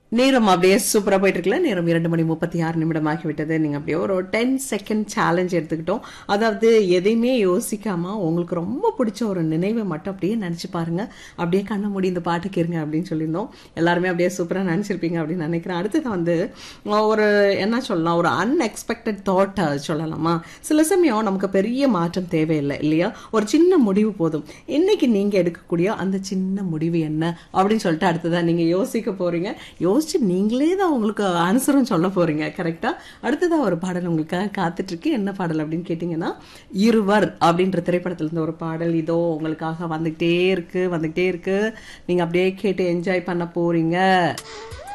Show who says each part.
Speaker 1: நேரம் அப்படியே சூப்பரா போயிட்டு இருக்குல்ல நேரம் இரண்டு மணி முப்பத்தி ஆறு நிமிடம் ஆகிவிட்டது நீங்க அப்படியே ஒரு டென் செகண்ட் சேலஞ்ச் எடுத்துக்கிட்டோம் அதாவது எதையுமே யோசிக்காம உங்களுக்கு ரொம்ப பிடிச்ச ஒரு நினைவை மட்டும் அப்படியே நினைச்சு பாருங்க அப்படியே கண்ண மூடி இந்த பாட்டு கேருங்க அப்படின்னு சொல்லியிருந்தோம் எல்லாருமே அப்படியே சூப்பரா நினைச்சிருப்பீங்க அப்படின்னு நினைக்கிறேன் அடுத்தது வந்து ஒரு என்ன சொல்லலாம் ஒரு அன்எக்ஸ்பெக்டட் தாட் சொல்லலாமா சில சமயம் நமக்கு பெரிய மாற்றம் தேவையில்லை இல்லையா ஒரு சின்ன முடிவு போதும் இன்னைக்கு நீங்க எடுக்கக்கூடிய அந்த சின்ன முடிவு என்ன அப்படின்னு சொல்லிட்டு அடுத்ததான் நீங்க யோசிக்க போறீங்க யோசிச்சு நீங்களே தான் உங்களுக்கு ஆன்சரும் சொல்ல போறீங்க கரெக்டா அடுத்ததா ஒரு பாடல் உங்களுக்காக காத்துட்டு இருக்கு என்ன பாடல் அப்படின்னு கேட்டீங்கன்னா இருவர் அப்படின்ற திரைப்படத்துல இருந்து ஒரு பாடல் இதோ உங்களுக்காக வந்துகிட்டே இருக்கு வந்துகிட்டே இருக்கு நீங்க அப்படியே கேட்டு என்ஜாய் பண்ண போறீங்க